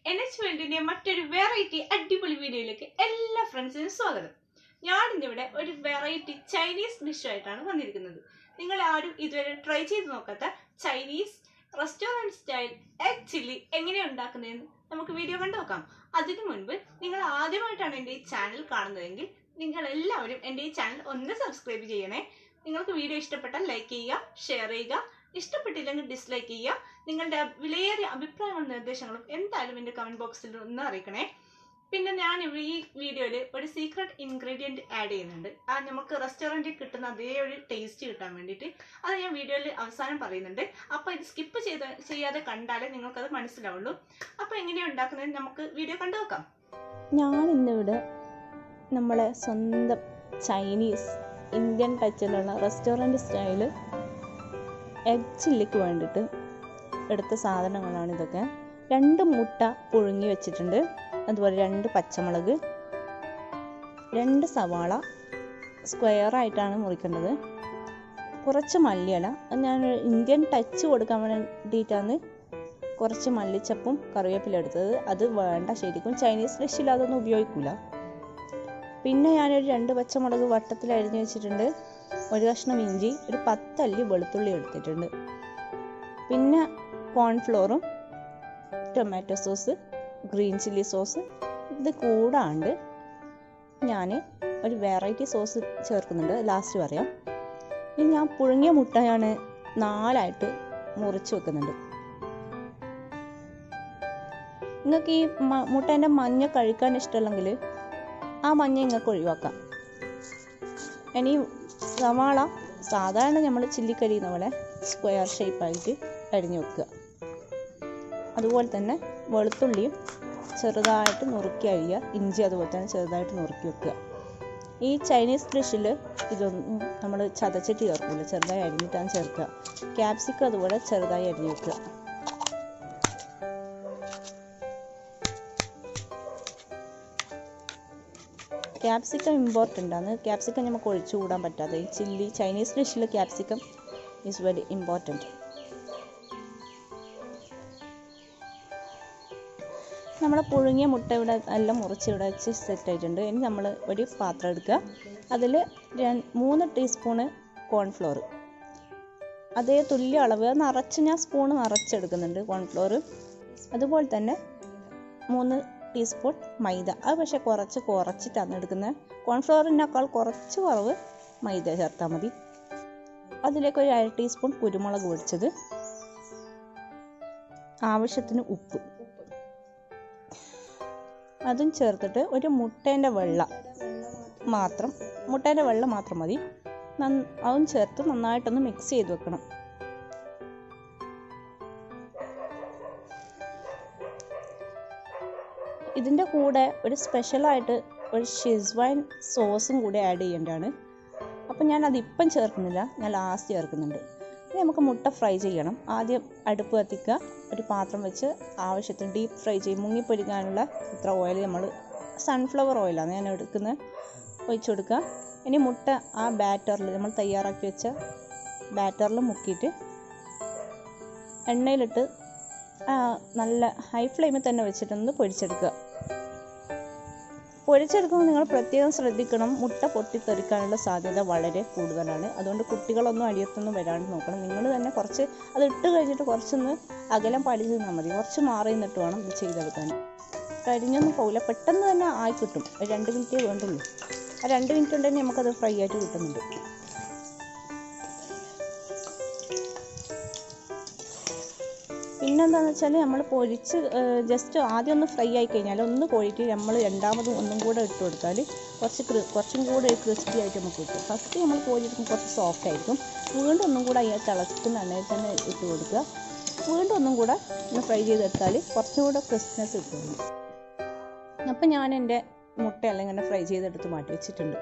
N H വേൾഡിന്റെ മറ്റൊരു variety അടിപൊളി വീഡിയോയിലേക്ക് എല്ലാ ഫ്രണ്ട്സിനും സ്വാഗതം ഞാൻ ഇന്നിവിടെ ഒരു വെറൈറ്റി ചൈനീസ് ഡിഷായിട്ടാണ് വന്നിരിക്കുന്നത് നിങ്ങൾ ആരും ഇതുവരെ ട്രൈ ചെയ്ത് നോക്കാത്ത Chinese restaurant style egg chilli എങ്ങനെയാണ് ഉണ്ടാക്കുന്നതെന്ന് നമുക്ക് വീഡിയോ കണ്ടു നോക്കാം അതിനു മുൻപ് നിങ്ങൾ ആദ്യമായിട്ടാണ് എൻ്റെ ഈ ചാനൽ കാണുന്നതെങ്കിൽ നിങ്ങൾ എല്ലാവരും എൻ്റെ ഈ ചാനൽ ഒന്ന് സബ്സ്ക്രൈബ് ചെയ്യണേ നിങ്ങൾക്ക് വീഡിയോ ഇഷ്ടപ്പെട്ടാൽ ലൈക്ക് ചെയ്യുക ഷെയർ ചെയ്യുക ഇഷ്ടപ്പെട്ടില്ലെങ്കിൽ ഡിസ്ലൈക്ക് ചെയ്യുക നിങ്ങളുടെ വിലയേറിയ അഭിപ്രായങ്ങളും നിർദ്ദേശങ്ങളും എന്തായാലും എൻ്റെ കമൻറ്റ് ബോക്സിൽ ഒന്ന് അറിയിക്കണേ പിന്നെ ഞാൻ ഈ വീഡിയോയിൽ ഒരു സീക്രട്ട് ഇൻഗ്രീഡിയൻറ്റ് ആഡ് ചെയ്യുന്നുണ്ട് ആ നമുക്ക് റെസ്റ്റോറൻറ്റിൽ കിട്ടുന്ന അതേ ഒരു ടേസ്റ്റ് കിട്ടാൻ വേണ്ടിയിട്ട് അത് ഞാൻ വീഡിയോയിൽ അവസാനം പറയുന്നുണ്ട് അപ്പോൾ ഇത് സ്കിപ്പ് ചെയ്ത് ചെയ്യാതെ കണ്ടാലേ നിങ്ങൾക്കത് മനസ്സിലാവുള്ളൂ അപ്പോൾ എങ്ങനെയാണ് ഉണ്ടാക്കുന്നത് നമുക്ക് വീഡിയോ കണ്ടു നോക്കാം ഞാൻ ഇന്നിവിടെ നമ്മളെ സ്വന്തം ചൈനീസ് ഇന്ത്യൻ ടച്ചിലുള്ള റെസ്റ്റോറൻറ്റ് സ്റ്റൈല് എഗ് ചില്ലിക്ക് വേണ്ടിയിട്ട് എടുത്ത സാധനങ്ങളാണ് ഇതൊക്കെ രണ്ട് മുട്ട പുഴുങ്ങി വെച്ചിട്ടുണ്ട് അതുപോലെ രണ്ട് പച്ചമുളക് രണ്ട് സവാള സ്ക്വയറായിട്ടാണ് മുറിക്കേണ്ടത് കുറച്ച് മല്ലിയില അത് ഞാൻ ഇന്ത്യൻ ടച്ച് കൊടുക്കാൻ വേണ്ടിയിട്ടാണ് കുറച്ച് മല്ലിച്ചപ്പും കറിവേപ്പില എടുത്തത് അത് വേണ്ട ശരിക്കും ചൈനീസ് ഡിഷിൽ അതൊന്നും ഉപയോഗിക്കില്ല പിന്നെ ഞാനൊരു രണ്ട് പച്ചമുളക് വട്ടത്തിൽ അരിഞ്ഞു വെച്ചിട്ടുണ്ട് ഒരു കഷ്ണം ഇഞ്ചി ഒരു പത്തല്ലി വെളുത്തുള്ളി എടുത്തിട്ടുണ്ട് പിന്നെ കോൺഫ്ലോറും tomato sauce green chilli sauce ഇത് കൂടാണ്ട് ഞാൻ ഒരു വെറൈറ്റി സോസ് ചേർക്കുന്നുണ്ട് ലാസ്റ്റ് പറയാം ഇനി ഞാൻ പുഴുങ്ങിയ മുട്ട ഞാൻ നാലായിട്ട് മുറിച്ച് വെക്കുന്നുണ്ട് നിങ്ങൾക്ക് ഈ മുട്ടേൻ്റെ മഞ്ഞ കഴിക്കാൻ ഇഷ്ടമല്ലെങ്കിൽ ആ മഞ്ഞ നിങ്ങൾക്ക് ഒഴിവാക്കാം ഇനി സവാള സാധാരണ നമ്മൾ ചില്ലിക്കരിയുന്ന പോലെ സ്ക്വയർ ഷേപ്പായിട്ട് അരിഞ്ഞു വെക്കുക അതുപോലെ തന്നെ വെളുത്തുള്ളിയും ചെറുതായിട്ട് നുറുക്കി അരിയുക ഇഞ്ചി അതുപോലെ തന്നെ ചെറുതായിട്ട് നുറുക്കി വെക്കുക ഈ ചൈനീസ് ഡിഷിൽ ഇതൊന്നും നമ്മൾ ചതച്ചിട്ട് ചേർക്കില്ല ചെറുതായി അരിഞ്ഞിട്ടാണ് ചേർക്കുക ക്യാപ്സിക്കം അതുപോലെ ചെറുതായി അരിഞ്ഞു വെക്കുക ക്യാപ്സിക്കം ഇമ്പോർട്ടൻ്റ് ആണ് ക്യാപ്സിക്കം നമുക്ക് ഒഴിച്ചുകൂടാൻ പറ്റാതെ ഈ ചില്ലി ചൈനീസ് ഡിഷിൽ ക്യാപ്സിക്കം ഈസ് വെരി ഇമ്പോർട്ടൻറ്റ് നമ്മൾ പുഴുങ്ങിയ മുട്ട ഇവിടെ എല്ലാം മുറിച്ച് ഇവിടെ വെച്ച് സെറ്റ് ആയിട്ടുണ്ട് ഇനി നമ്മൾ ഒരു പാത്രം എടുക്കുക അതിൽ മൂന്ന് ടീസ്പൂണ് കോൺഫ്ലോർ അതേ തുല്യ അളവ് നിറച്ച് ഞാൻ സ്പൂണ് നിറച്ചെടുക്കുന്നുണ്ട് കോൺഫ്ലോർ അതുപോലെ തന്നെ മൂന്ന് ടീസ്പൂൺ മൈദ അത് പക്ഷേ കുറച്ച് കുറച്ചിട്ടാണ് എടുക്കുന്നത് കോൺഫ്ലവറിനേക്കാൾ കുറച്ച് കുറവ് മൈദ ചേർത്താൽ മതി അതിലേക്ക് ഒരു അര ടീസ്പൂൺ കുരുമുളക് പൊടിച്ചത് ആവശ്യത്തിന് ഉപ്പ് അതും ചേർത്തിട്ട് ഒരു മുട്ടേൻ്റെ വെള്ള മാത്രം മുട്ടേൻ്റെ വെള്ളം മാത്രം മതി അതും ചേർത്ത് നന്നായിട്ടൊന്ന് മിക്സ് ചെയ്ത് വെക്കണം ഇതിൻ്റെ കൂടെ ഒരു സ്പെഷ്യലായിട്ട് ഒരു ഷിസ്വൈൻ സോസും കൂടി ആഡ് ചെയ്യേണ്ടതാണ് അപ്പം ഞാൻ അത് ഇപ്പം ചേർക്കുന്നില്ല ഞാൻ ലാസ്റ്റ് ചേർക്കുന്നുണ്ട് ഇനി നമുക്ക് മുട്ട ഫ്രൈ ചെയ്യണം ആദ്യം അടുപ്പ് കത്തിക്കുക ഒരു പാത്രം വെച്ച് ആവശ്യത്തിന് ഡീപ്പ് ഫ്രൈ ചെയ്യും മുങ്ങിപ്പൊരിക്കാനുള്ള ഇത്ര ഓയിൽ നമ്മൾ സൺഫ്ലവർ ഓയിലാണ് ഞാൻ എടുക്കുന്നത് ഒഴിച്ചു കൊടുക്കുക ഇനി മുട്ട ആ ബാറ്ററിൽ നമ്മൾ തയ്യാറാക്കി വെച്ച ബാറ്ററിൽ മുക്കിയിട്ട് എണ്ണയിലിട്ട് നല്ല ഹൈ ഫ്ലെയിമിൽ തന്നെ വെച്ചിട്ടൊന്ന് പൊരിച്ചെടുക്കുക പൊരിച്ചെടുക്കുമ്പോൾ നിങ്ങൾ പ്രത്യേകം ശ്രദ്ധിക്കണം മുട്ട പൊട്ടിത്തെറിക്കാനുള്ള സാധ്യത വളരെ കൂടുതലാണ് അതുകൊണ്ട് കുട്ടികളൊന്നും അടിയത്തൊന്നും വരാണ്ട് നോക്കണം നിങ്ങൾ തന്നെ കുറച്ച് അത് ഇട്ട് കഴിഞ്ഞിട്ട് കുറച്ചൊന്ന് അകലം പാലിച്ച് നിന്നാൽ മതി കുറച്ച് മാറി നിന്നിട്ട് വേണം ഇത് ചെയ്തെടുക്കാൻ കരിഞ്ഞൊന്നും പോകില്ല പെട്ടെന്ന് തന്നെ ആയി കിട്ടും രണ്ട് മിനിറ്റേ വേണ്ടുള്ളൂ ആ രണ്ട് മിനിറ്റ് കൊണ്ട് തന്നെ നമുക്കത് ഫ്രൈ ആയിട്ട് കിട്ടുന്നുണ്ട് പിന്നെന്താണെന്ന് വെച്ചാൽ നമ്മൾ പൊരിച്ച് ജസ്റ്റ് ആദ്യം ഒന്ന് ഫ്രൈ ആയി കഴിഞ്ഞാൽ ഒന്ന് കോഴിയിട്ട് നമ്മൾ രണ്ടാമതും ഒന്നും കൂടെ ഇട്ട് കൊടുത്താൽ കുറച്ച് കുറച്ചും കൂടെ ക്രിസ്പി ആയിട്ട് നമുക്ക് കിട്ടും ഫസ്റ്റ് നമ്മൾ കോഴിയിരിക്കും കുറച്ച് സോഫ്റ്റ് ആയിരിക്കും വീണ്ടും ഒന്നും കൂടെ അതിനെ തിളക്കുന്ന എണ്ണയിൽ തന്നെ ഇട്ട് കൊടുക്കുക വീണ്ടും ഒന്നും കൂടെ ഒന്ന് ഫ്രൈ ചെയ്തെടുത്താൽ കുറച്ചും കൂടെ ക്രിസ്പ്നെസ് കിട്ടുന്നു അപ്പം ഞാൻ എൻ്റെ മുട്ടയെല്ലാം ഇങ്ങനെ ഫ്രൈ ചെയ്തെടുത്ത് മാറ്റി വെച്ചിട്ടുണ്ട്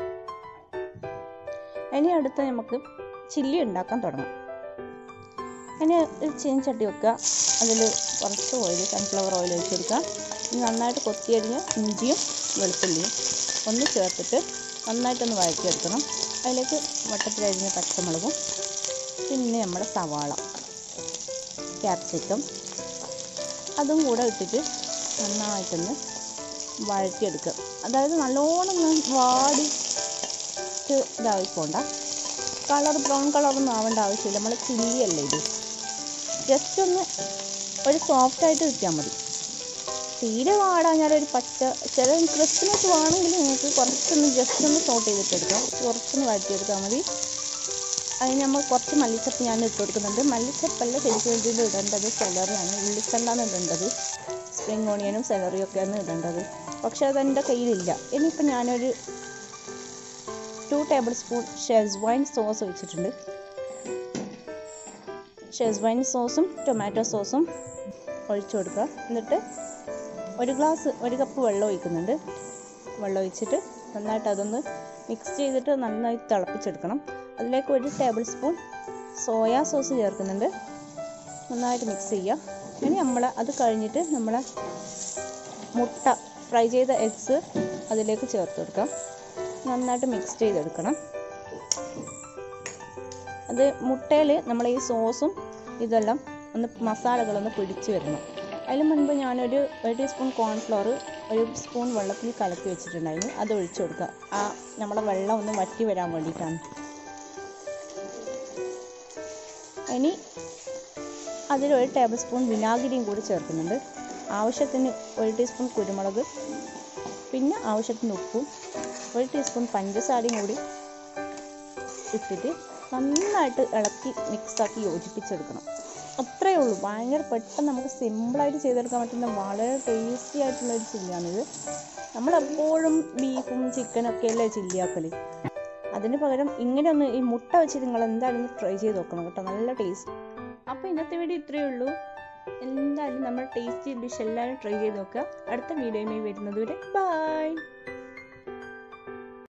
ഇനി അടുത്ത് നമുക്ക് ചില്ലി ഉണ്ടാക്കാൻ തുടങ്ങാം ഇനി ഒരു ചീനച്ചട്ടി വെക്കുക അതിൽ കുറച്ച് ഓയിൽ സൺഫ്ലവർ ഓയിൽ ഒഴിച്ച് കൊടുക്കുക നന്നായിട്ട് കൊത്തിയരിഞ്ഞ് ഇഞ്ചിയും വെളുത്തുള്ളിയും ഒന്ന് ചേർത്തിട്ട് നന്നായിട്ടൊന്ന് വഴറ്റിയെടുക്കണം അതിലേക്ക് വട്ടത്തിലരിഞ്ഞ പച്ചമുളകും പിന്നെ നമ്മുടെ സവാള ക്യാപ്സിക്കം അതും കൂടെ ഇട്ടിട്ട് നന്നായിട്ടൊന്ന് വഴറ്റിയെടുക്കുക അതായത് നല്ലോണം ഒന്ന് വാടി ഇതായി പോണ്ട കളർ ബ്രൗൺ കളറൊന്നും ആവേണ്ട ആവശ്യമില്ല നമ്മൾ ചില്ലി അല്ലേ ഇത് ജസ്റ്റ് ഒന്ന് ഒരു സോഫ്റ്റ് ആയിട്ട് കിട്ടിയാൽ മതി തീരെ വാടാഞ്ഞാൽ ഒരു പച്ച ചില ക്രിസ്മസ് വേണമെങ്കിൽ നിങ്ങൾക്ക് കുറച്ചൊന്ന് ജസ്റ്റ് ഒന്ന് സോട്ട് ചെയ്തിട്ടെടുക്കാം കുറച്ചൊന്ന് വഴറ്റിയെടുത്താൽ മതി അതിന് നമ്മൾ കുറച്ച് മല്ലിച്ചപ്പ് ഞാൻ ഇട്ട് കൊടുക്കുന്നുണ്ട് മല്ലിച്ചപ്പല്ല ശരിക്കും ഇതിൽ ഇടേണ്ടത് സെലറിയാണ് ഉള്ളിത്തണ്ടാണ് ഇടേണ്ടത് സ്പ്രിങ് ഓണിയനും സെലറിയും ഒക്കെയാണ് ഇടേണ്ടത് പക്ഷേ അതെൻ്റെ കയ്യിലില്ല ഇനിയിപ്പോൾ ഞാനൊരു two tablespoon Schezwan sauce ഒഴിച്ചിട്ടുണ്ട് ഷെസ്വൈൻ സോസും ടൊമാറ്റോ സോസും ഒഴിച്ചു കൊടുക്കുക എന്നിട്ട് ഒരു ഗ്ലാസ് ഒരു കപ്പ് വെള്ളം ഒഴിക്കുന്നുണ്ട് വെള്ളം ഒഴിച്ചിട്ട് നന്നായിട്ട് അതൊന്ന് മിക്സ് ചെയ്തിട്ട് നന്നായി തിളപ്പിച്ചെടുക്കണം അതിലേക്ക് ഒരു ടേബിൾ സ്പൂൺ സോയാ സോസ് ചേർക്കുന്നുണ്ട് നന്നായിട്ട് മിക്സ് ചെയ്യുക ഇനി നമ്മൾ അത് കഴിഞ്ഞിട്ട് നമ്മൾ മുട്ട ഫ്രൈ ചെയ്ത എഗ്സ് അതിലേക്ക് ചേർത്ത് കൊടുക്കാം നന്നായിട്ട് മിക്സ് ചെയ്തെടുക്കണം അത് മുട്ടയിൽ നമ്മൾ ഈ സോസും ഇതെല്ലാം ഒന്ന് മസാലകളൊന്ന് പിടിച്ച് വരണം അതിന് മുൻപ് ഞാനൊരു ഒരു ടീസ്പൂൺ കോൺഫ്ലോർ ഒരു സ്പൂൺ വെള്ളത്തിൽ കലക്കി വെച്ചിട്ടുണ്ടായിരുന്നു അത് ഒഴിച്ചു കൊടുക്കുക ആ നമ്മുടെ വെള്ളം ഒന്ന് വറ്റി വരാൻ വേണ്ടിയിട്ടാണ് ഇനി അതിലൊരു ടേബിൾ സ്പൂൺ വിനാഗിരിയും കൂടി ചേർക്കുന്നുണ്ട് ആവശ്യത്തിന് ഒരു ടീസ്പൂൺ കുരുമുളക് പിന്നെ ആവശ്യത്തിന് ഉപ്പും ഒരു ടീസ്പൂൺ പഞ്ചസാരയും കൂടി ഇട്ടിട്ട് നന്നായിട്ട് ഇളക്കി മിക്സാക്കി യോജിപ്പിച്ചെടുക്കണം അത്രയേ ഉള്ളൂ ഭയങ്കര പെട്ടെന്ന് നമുക്ക് സിമ്പിളായിട്ട് ചെയ്തെടുക്കാൻ പറ്റുന്ന വളരെ ടേസ്റ്റി ആയിട്ടുള്ള ഒരു ചില്ലിയാണിത് നമ്മളെപ്പോഴും ബീഫും ചിക്കനൊക്കെ അല്ലേ ചില്ലിയാക്കൽ അതിന് പകരം ഇങ്ങനെ ഒന്ന് ഈ മുട്ട വെച്ച് നിങ്ങൾ എന്തായാലും ട്രൈ ചെയ്ത് നോക്കണം കേട്ടോ നല്ല ടേസ്റ്റ് അപ്പോൾ ഇന്നത്തെ വീഡിയോ ഇത്രയേ ഉള്ളൂ എന്തായാലും നമ്മൾ ടേസ്റ്റി ഡിഷ് എല്ലാവരും ട്രൈ ചെയ്ത് നോക്കുക അടുത്ത വീഡിയോയുമായി വരുന്നത് വരെ ബൈ